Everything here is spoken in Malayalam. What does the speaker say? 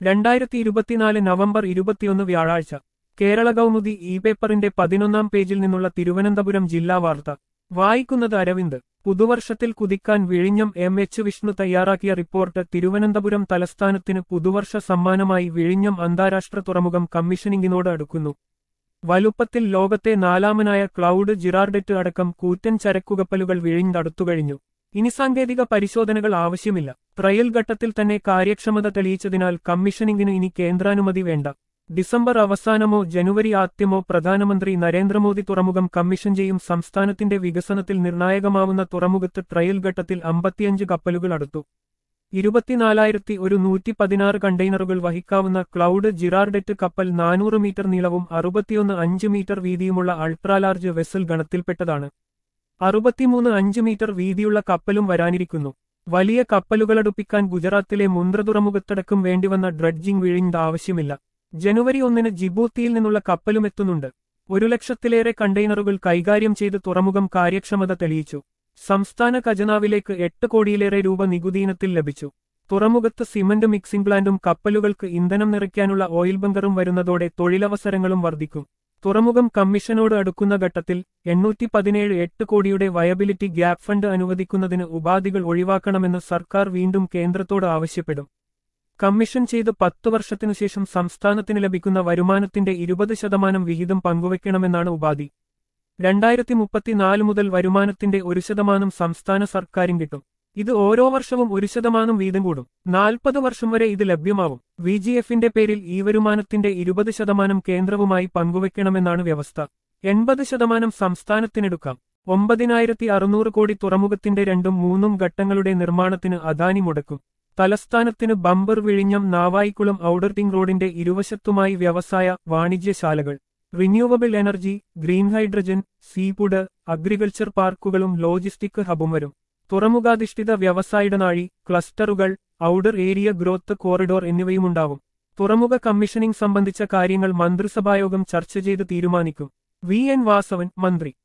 രണ്ടായിരത്തി ഇരുപത്തിനാല് നവംബർ ഇരുപത്തിയൊന്ന് വ്യാഴാഴ്ച കേരള കൗമുദി ഇ പേപ്പറിന്റെ പതിനൊന്നാം പേജിൽ നിന്നുള്ള തിരുവനന്തപുരം ജില്ലാ വാർത്ത വായിക്കുന്നത് അരവിന്ദ് പുതുവർഷത്തിൽ കുതിക്കാൻ വിഴിഞ്ഞം എം എച്ച് വിഷ്ണു തയ്യാറാക്കിയ റിപ്പോർട്ട് തിരുവനന്തപുരം തലസ്ഥാനത്തിന് പുതുവർഷ സമ്മാനമായി വിഴിഞ്ഞം അന്താരാഷ്ട്ര തുറമുഖം കമ്മീഷനിങ്ങിനോട് അടുക്കുന്നു വലുപ്പത്തിൽ ലോകത്തെ നാലാമനായ ക്ലൗഡ് ജിറാർഡെറ്റ് അടക്കം കൂറ്റൻ ചരക്കുകപ്പലുകൾ വിഴിഞ്ഞടുത്തുകഴിഞ്ഞു ഇനി സാങ്കേതിക പരിശോധനകൾ ആവശ്യമില്ല ട്രയൽ ഘട്ടത്തിൽ തന്നെ കാര്യക്ഷമത തെളിയിച്ചതിനാൽ കമ്മീഷനിങ്ങിന് ഇനി കേന്ദ്രാനുമതി വേണ്ട ഡിസംബർ അവസാനമോ ജനുവരി ആദ്യമോ പ്രധാനമന്ത്രി നരേന്ദ്രമോദി തുറമുഖം കമ്മീഷൻ ചെയ്യും സംസ്ഥാനത്തിന്റെ വികസനത്തിൽ നിർണായകമാവുന്ന തുറമുഖത്ത് ട്രയൽ ഘട്ടത്തിൽ അമ്പത്തിയഞ്ച് കപ്പലുകൾ അടുത്തു ഇരുപത്തിനാലായിരത്തി ഒരു നൂറ്റി പതിനാറ് കണ്ടെയ്നറുകൾ വഹിക്കാവുന്ന ക്ലൗഡ് ജിറാർഡെറ്റ് കപ്പൽ നാനൂറ് മീറ്റർ നീളവും അറുപത്തിയൊന്ന് അഞ്ച് മീറ്റർ വീതിയുമുള്ള അൾട്രാലാർജ് വെസൽ ഗണത്തിൽപ്പെട്ടതാണ് അറുപത്തിമൂന്ന് അഞ്ച് മീറ്റർ വീതിയുള്ള കപ്പലും വരാനിരിക്കുന്നു വലിയ കപ്പലുകളടുപ്പിക്കാൻ ഗുജറാത്തിലെ മുന്ദ്ര തുറമുഖത്തടക്കം വേണ്ടിവന്ന ഡ്രഡ്ജിംഗ് വിഴിഞ്ഞ ആവശ്യമില്ല ജനുവരി ഒന്നിന് ജിബൂത്തിയിൽ നിന്നുള്ള കപ്പലും എത്തുന്നുണ്ട് ഒരു ലക്ഷത്തിലേറെ കണ്ടെയ്നറുകൾ കൈകാര്യം ചെയ്ത് തുറമുഖം കാര്യക്ഷമത തെളിയിച്ചു സംസ്ഥാന ഖജനാവിലേക്ക് എട്ട് കോടിയിലേറെ രൂപ നികുതി ഇനത്തിൽ ലഭിച്ചു തുറമുഖത്ത് സിമന്റ് മിക്സിംഗ് പ്ലാന്റും കപ്പലുകൾക്ക് ഇന്ധനം നിറയ്ക്കാനുള്ള ഓയിൽ ബങ്കറും വരുന്നതോടെ തൊഴിലവസരങ്ങളും വർദ്ധിക്കും തുറമുഖം കമ്മീഷനോട് അടുക്കുന്ന ഘട്ടത്തിൽ എണ്ണൂറ്റി പതിനേഴ് എട്ട് കോടിയുടെ വയബിലിറ്റി ഗ്യാപ് ഫണ്ട് അനുവദിക്കുന്നതിന് ഉപാധികൾ ഒഴിവാക്കണമെന്ന് സർക്കാർ വീണ്ടും കേന്ദ്രത്തോട് ആവശ്യപ്പെടും കമ്മീഷൻ ചെയ്ത് പത്തു വർഷത്തിനുശേഷം സംസ്ഥാനത്തിന് ലഭിക്കുന്ന വരുമാനത്തിന്റെ ഇരുപത് ശതമാനം വിഹിതം പങ്കുവയ്ക്കണമെന്നാണ് ഉപാധി രണ്ടായിരത്തി മുപ്പത്തിനാല് മുതൽ വരുമാനത്തിന്റെ ഒരു ശതമാനം സംസ്ഥാന സർക്കാരും കിട്ടും ഇത് ഓരോ വർഷവും ഒരു ശതമാനം വീതം കൂടും നാൽപ്പത് വർഷം വരെ ഇത് ലഭ്യമാവും വി ജി എഫിന്റെ പേരിൽ ഈ വരുമാനത്തിന്റെ ഇരുപത് ശതമാനം കേന്ദ്രവുമായി പങ്കുവയ്ക്കണമെന്നാണ് വ്യവസ്ഥ എൺപത് ശതമാനം സംസ്ഥാനത്തിനെടുക്കാം ഒമ്പതിനായിരത്തി അറുന്നൂറ് കോടി തുറമുഖത്തിന്റെ രണ്ടും മൂന്നും ഘട്ടങ്ങളുടെ നിർമ്മാണത്തിന് അദാനി മുടക്കും തലസ്ഥാനത്തിന് ബമ്പർ വിഴിഞ്ഞം നാവായിക്കുളം ഔഡർട്ടിംഗ് റോഡിന്റെ ഇരുവശത്തുമായി വ്യവസായ വാണിജ്യശാലകൾ renewable energy green hydrogen seafood agriculture പാർക്കുകളും ലോജിസ്റ്റിക് ഹബും വരും തുറമുഖാധിഷ്ഠിത വ്യവസായിടനാഴി ക്ലസ്റ്ററുകൾ ഔഡർ ഏരിയ ഗ്രോത്ത് കോറിഡോർ എന്നിവയുമുണ്ടാവും തുറമുഖ കമ്മീഷനിംഗ് സംബന്ധിച്ച കാര്യങ്ങൾ മന്ത്രിസഭായോഗം ചർച്ച ചെയ്ത് തീരുമാനിക്കും വി എൻ വാസവൻ മന്ത്രി